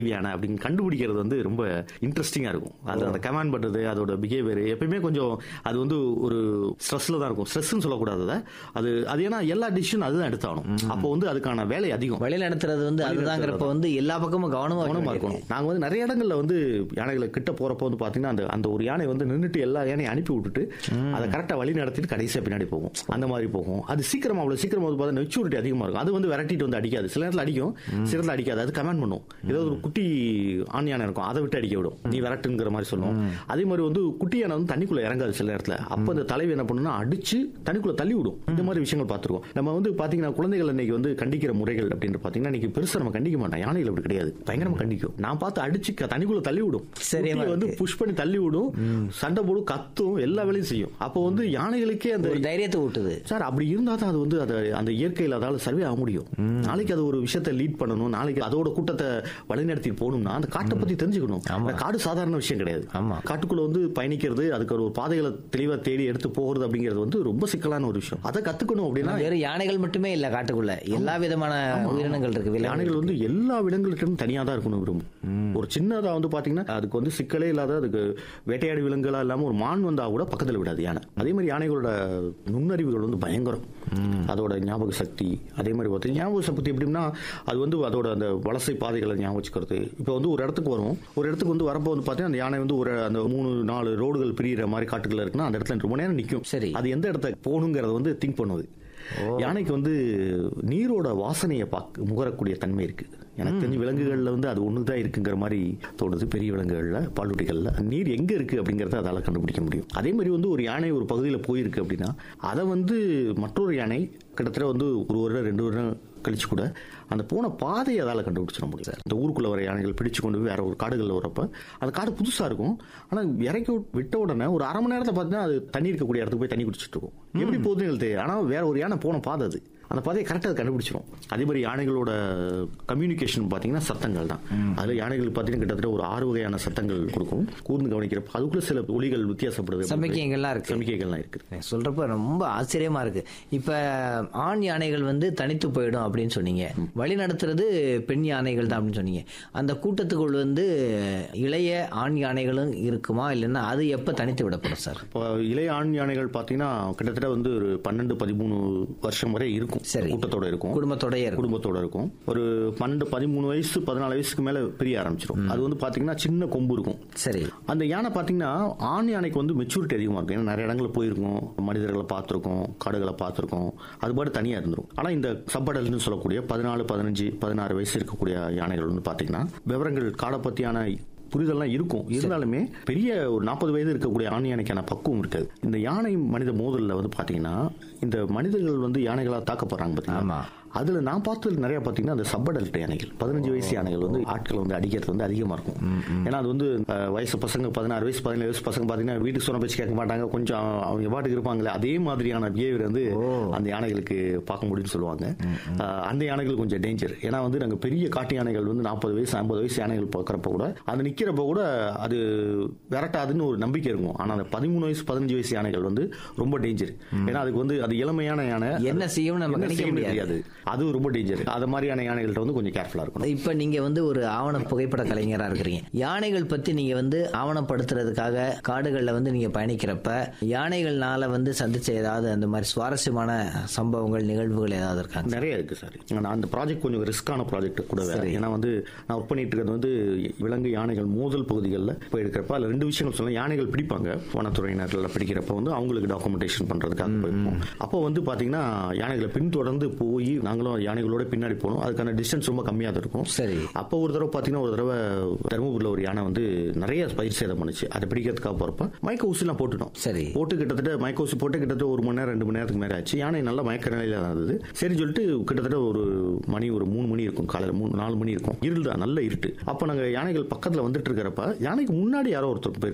யானை அப்படின்னு கண்டுபிடிக்கிறது வந்து ரொம்ப இன்ட்ரெஸ்டிங்கா இருக்கும் அது அந்த கமாண்ட் பண்றது அதோட பிஹேவியர் எப்பயுமே கொஞ்சம் அது வந்து ஒரு ஸ்ட்ரெஸ்ல தான் இருக்கும் ஸ்ட்ரெஸ்ன்னு சொல்லக்கூடாது அதை. அது அது ஏன்னா எல்லா டிசிஷன் அதுதான் எடுத்தாகணும் அப்போ வந்து அதுக்கான வேலை அதிகம் வழி நடத்துறது வந்து அதுதாங்கிறப்ப வந்து எல்லா பக்கமும் கவனமா கவனமா வைக்க இருக்கணும் நாங்க வந்து நிறைய இடங்கள்ல வந்து யானைகளை கிட்ட போறப்போ வந்து பாத்தீங்கன்னா அந்த அந்த ஒரு யானை வந்து நின்னுட்டு எல்லா யானையும் அனுப்பி விட்டுட்டு அதை கரெக்டா வழி நடத்திட்டு கடைசியா பின்னாடி போகும் அந்த மாதிரி போகும் அது சீக்கிரமா அவ்வளவு சீக்கிரமா வந்து பார்த்தா மெச்சூரிட்டி அதிகமா இருக்கும் அது வந்து விரட்டிட்டு வந்து அடிக்காது சில நேரத்துல அடிக்கும் சில நேரத்துல அடிக்காது அது கமெண்ட் பண்ணும் ஏதோ ஒரு குட்டி ஆண் யானை இருக்கும் அதை விட்டு அடிக்க விடும் நீ விரட்டுங்கிற மாதிரி சொல்லும் அதே மாதிரி வந்து குட்டி யானை வந்து தண்ணிக்குள்ள இறங்காது சில நேரத்துல அப்ப அந்த தலைவி என்ன பண்ணுன்னா அடிச்சு தண்ணிக்குள்ள தள்ளி விடும் இந்த மாதிரி விஷயங்கள் பார்த்திருக்கோம் நம்ம வந்து பாத்தீங்கன்னா குழந்தைகள் இன்னைக்கு வந்து கண்டிக்கிற முறைகள் அப்படின்னு பாத்தீங்கன்னா இன்னைக்கு பெருசா நம்ம கண்டிக்க மாட்டோம் யானைகள் அப்படி கிடையாது பயங்கரமா கண்டிக்கும் நான் பார்த்து அடிச்சு க- தண்ணிக்குள்ள தள்ளி விடும் சரியா குட்டியை வந்து புஷ் பண்ணி தள்ளி விடும் சண்டை போடும் கத்தும் எல்லா வேலையும் செய்யும் அப்போ வந்து யானைகளுக்கே அந்த ஒரு தைரியத்தை ஊட்டுது சார் அப்படி இருந்தா தான் அது வந்து அதை அந்த இயற்கையில் அதால சர்வே ஆக முடியும் நாளைக்கு அது ஒரு விஷயத்தை லீட் பண்ணணும் நாளைக்கு அதோட கூட்டத்தை வழிநடத்தி போகணும்னா அந்த காட்டை பத்தி தெரிஞ்சுக்கணும் அந்த காடு சாதாரண விஷயம் கிடையாது ஆமா. காட்டுக்குள்ள வந்து பயணிக்கிறது அதுக்கு ஒரு பாதைகளை தெளிவா தேடி எடுத்து போகிறது அப்படிங்கிறது வந்து ரொம்ப சிக்கலான ஒரு விஷயம் அதை கத்துக்கணும் அப்படின்னா வெறும் யானைகள் மட்டுமே இல்ல காட்டுக்குள்ள எல்லா விதமான உயிரினங்கள் இருக்கு விலங்குகள் யானைகள் வந்து எல்லா விலங்குகிட்டும் தனியாக தான் இருக்கணும் விரும்பும் ஒரு சின்னதா வந்து பாத்தீங்கன்னா அதுக்கு வந்து சிக்கலே இல்லாத அதுக்கு வேட்டையாடி விலங்குகளா இல்லாம ஒரு மான் வந்தா கூட பக்கத்துல விடாது யானை அதே மாதிரி யானைகளோட நுண்ணறிவுகள் வந்து பயங்கரம் அதோட ஞாபக சக்தி அதே மாதிரி பார்த்தீங்கன்னா ஞாபக சக்தி எப்படின்னா அது வந்து அதோட அந்த வலசை பாதைகளை ஞாபகம் வச்சுக்கிறது இப்போ வந்து ஒரு இடத்துக்கு வரும் ஒரு இடத்துக்கு வந்து வரப்போ வந்து பார்த்தீங்கன்னா அந்த யானை வந்து ஒரு அந்த மூணு நாலு ரோடுகள் பிரியிற மாதிரி காட்டுக்குள்ள இருக்குன்னா அந்த இடத்துல ரொம்ப நேரம் நிற்கும் சரி. அது எந்த இடத்த போகணுங்கிறத வந்து திங்க் பண்ணுது யானைக்கு வந்து நீரோட வாசனையை பார்க்க முகரக்கூடிய தன்மை இருக்கு எனக்கு தெரிஞ்சு விலங்குகள்ல வந்து அது ஒன்று தான் இருக்குங்கிற மாதிரி தோணுது பெரிய விலங்குகள்ல பாலூட்டிகள்ல நீர் எங்க இருக்கு அப்படிங்கறத அதால கண்டுபிடிக்க முடியும் அதே மாதிரி வந்து ஒரு யானை ஒரு பகுதியில் போயிருக்கு அப்படின்னா அதை வந்து மற்றொரு யானை கிட்டத்தட்ட வந்து ஒரு வருடம் ரெண்டு வருடம் கழிச்சு கூட அந்த போன பாதையை அதால கண்டுபிடிச்சிட முடியும் இந்த ஊருக்குள்ள வர யானைகள் பிடிச்சு கொண்டு போய் வேற ஒரு காடுகளில் வரப்ப அந்த காடு புதுசா இருக்கும் ஆனா இறக்கி விட்- விட்ட உடனே ஒரு அரை மணி நேரத்தை பார்த்தீங்கன்னா அது தண்ணி இருக்கக்கூடிய இடத்துக்கு போய் தண்ணி குடிச்சிட்டு இருக்கும் எப்படி போகுதுன்னு எங்களுக்கு தெரியாது ஆனா வேற ஒரு யானை போன பாதை அது அந்த பாதையை கரெக்டாக கண்டுபிடிச்சிரும் அதே மாதிரி யானைகளோட கம்யூனிகேஷன் பார்த்தீங்கன்னா சத்தங்கள் தான் அதில் யானைகள் பார்த்தீங்கன்னா கிட்டத்தட்ட ஒரு ஆறு வகையான சத்தங்கள் கொடுக்கும் கூர்ந்து கவனிக்கிறப்ப அதுக்குள்ள சில ஒலிகள் வித்தியாசப்படுது சமிக்கைகள்லாம் இருக்கு சமிக்கைகள்லாம் இருக்குது நீங்க சொல்றப்ப ரொம்ப ஆச்சரியமா இருக்கு இப்ப ஆண் யானைகள் வந்து தனித்து போயிடும் அப்படின்னு சொன்னீங்க வழி நடத்துறது பெண் யானைகள் தான் அப்படின்னு சொன்னீங்க அந்த கூட்டத்துக்குள் வந்து இளைய ஆண் யானைகளும் இருக்குமா இல்லைன்னா அது எப்ப தனித்து விடப்படும் சார் இப்போ இளைய ஆண் யானைகள் பார்த்தீங்கன்னா கிட்டத்தட்ட வந்து ஒரு பன்னெண்டு பதிமூணு வருஷம் வரை இருக்கும் சரி. கூட்டத்தோட இருக்கும் குடும்பத்தோடயே இருக்கும் குடும்பத்தோட இருக்கும் ஒரு பன்னெண்டு பதிமூணு வயசு பதினாலு வயசுக்கு மேல பிரிய ஆரம்பிச்சிடும் அது வந்து பாத்தீங்கன்னா சின்ன கொம்பு இருக்கும் சரி அந்த யானை பாத்தீங்கன்னா ஆண் யானைக்கு வந்து மெச்சூரிட்டி அதிகமா இருக்கும் ஏன்னா நிறைய இடங்களில் போயிருக்கும் மனிதர்களை பார்த்துருக்கோம் காடுகளை பார்த்துருக்கோம் அது பாட்டு தனியா இருந்துரும் ஆனா இந்த சப்படல்னு சொல்லக்கூடிய பதினாலு பதினஞ்சு பதினாறு வயசு இருக்கக்கூடிய யானைகள் வந்து பாத்தீங்கன்னா விவரங்கள் காடை பத்தியான புரிதல்லாம் இருக்கும் இருந்தாலுமே பெரிய ஒரு நாற்பது வயது இருக்கக்கூடிய ஆண் யானைக்கான பக்குவம் இருக்காது இந்த யானை மனித மோதல்ல வந்து பாத்தீங்கன்னா இந்த மனிதர்கள் வந்து யானைகளால் தாக்கப்படுறாங்க ஆமா. பாத்தீங்கன்னா அதுல நான் பார்த்தது நிறைய பாத்தீங்கன்னா அந்த சப்படல்ட் யானைகள் பதினஞ்சு வயசு யானைகள் வந்து ஆட்களை வந்து அடிக்கிறது வந்து அதிகமா இருக்கும் ஏன்னா அது வந்து அஹ், வயசு பசங்க பதினாறு வயசு பதினேழு வயசு பசங்க பாத்தீங்கன்னா வீட்டுக்கு சொன்ன பேச்சு கேட்க மாட்டாங்க கொஞ்சம் அவங்க பாட்டுக்கு இருப்பாங்களே அதே மாதிரியான பிஹேவியர் வந்து அந்த யானைகளுக்கு பார்க்க முடியும்னு சொல்லுவாங்க அஹ், அந்த யானைகள் கொஞ்சம் டேஞ்சர் ஏன்னா வந்து நாங்க பெரிய காட்டு யானைகள் வந்து நாற்பது வயசு ஐம்பது வயசு யானைகள் பார்க்கறப்ப கூட அது நிக்கிறப்ப கூட அது விரட்டாதுன்னு ஒரு நம்பிக்கை இருக்கும் ஆனா அந்த பதிமூணு வயசு பதினஞ்சு வயசு யானைகள் வந்து ரொம்ப டேஞ்சர் ஏன்னா அதுக்கு வந்து அது இளமையான யானை என்ன செய்யும்னு நம்ம என்ன கணிக்க செய்யும்னு முடியாது தெரியாது அது ரொம்ப டேஞ்சர் அது மாதிரியான யானைகள்ட்ட வந்து கொஞ்சம் கேர்ஃபுல்லா இருக்கணும் இப்ப நீங்க வந்து ஒரு ஆவண புகைப்பட கலைஞரா இருக்கிறீங்க யானைகள் பத்தி நீங்க வந்து ஆவணப்படுத்துறதுக்காக காடுகள்ல வந்து நீங்க பயணிக்கிறப்ப யானைகள்னால வந்து சந்திச்ச ஏதாவது அந்த மாதிரி சுவாரஸ்யமான சம்பவங்கள் நிகழ்வுகள் ஏதாவது இருக்காங்க நிறைய இருக்கு சார் நான் அந்த ப்ராஜெக்ட் கொஞ்சம் ரிஸ்கான ப்ராஜெக்ட் கூட வேற ஏன்னா வந்து நான் ஒர்க் பண்ணிட்டு இருக்கிறது வந்து விலங்கு யானைகள் மோதல் பகுதிகளில் போய் இருக்கிறப்ப அதில் ரெண்டு விஷயங்கள் சொல்லலாம் யானைகள் பிடிப்பாங்க வனத்துறையினர்கள் பிடிக்கிறப்ப வந்து அவங்களுக்கு டாக்குமெண்டேஷன் பண்றதுக்காக போயிருப்போம் அப்போ வந்து பாத்தீங்கன்னா யானைகளை பின்தொடர்ந்து போய் நாங்களும் யானைகளோட பின்னாடி போனோம் அதுக்கான டிஸ்டன்ஸ் ரொம்ப கம்மியாக தான் இருக்கும் சரி அப்போ ஒரு தடவை பார்த்தீங்கன்னா ஒரு தடவை தருமபுரியில் ஒரு யானை வந்து நிறைய பயிர் சேதம் பண்ணுச்சு அதை பிடிக்கிறதுக்காக போறப்ப மயக்க ஊசிலாம் போட்டுட்டோம் சரி போட்டு கிட்டத்தட்ட மயக்க ஊசி போட்டு கிட்டத்தட்ட ஒரு மணி நேரம் ரெண்டு மணி நேரத்துக்கு மேலே ஆச்சு யானை நல்லா மயக்க நிலையில தான் இருந்தது சரி சொல்லிட்டு கிட்டத்தட்ட ஒரு மணி ஒரு மூணு மணி இருக்கும் காலையில் மூணு நாலு மணி இருக்கும் இருள் தான் நல்ல இருட்டு அப்போ நாங்கள் யானைகள் பக்கத்தில் வந்துட்டு இருக்கிறப்ப யானைக்கு முன்னாடி யாரோ ஒருத்தர் போயிருக்காங்க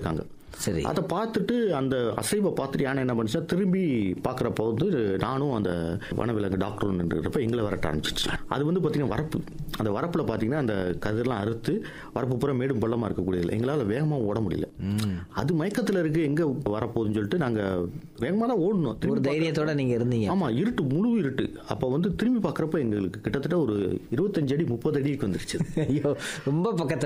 சரி அதை பார்த்துட்டு அந்த அசைவை பார்த்துட்டு யானை என்ன பண்ணுச்சா திரும்பி பார்க்குறப்ப வந்து நானும் அந்த வனவிலங்கு டாக்டர் நின்றுக்கிறப்ப எங்களை விரட்ட ஆரம்பிச்சிச்சு அது வந்து பார்த்தீங்கன்னா வரப்பு அந்த வரப்பில் பார்த்தீங்கன்னா அந்த கதிரெல்லாம் அறுத்து வரப்பு பூரா மேடும் பள்ளமாக இருக்கக்கூடியது எங்களால் வேகமாக ஓட முடியல அது மயக்கத்தில் இருக்கு எங்கே வரப்போகுதுன்னு சொல்லிட்டு நாங்கள் வேகமாக தான் ஓடணும் ஒரு திரும்பி தைரியத்தோட நீங்க இருந்தீங்க ஆமா இருட்டு முழு இருட்டு அப்ப வந்து திரும்பி பார்க்கறப்ப எங்களுக்கு கிட்டத்தட்ட ஒரு இருபத்தஞ்சு அடி முப்பது அடிக்கு வந்துருச்சு ஐயோ ரொம்ப பக்கத்துல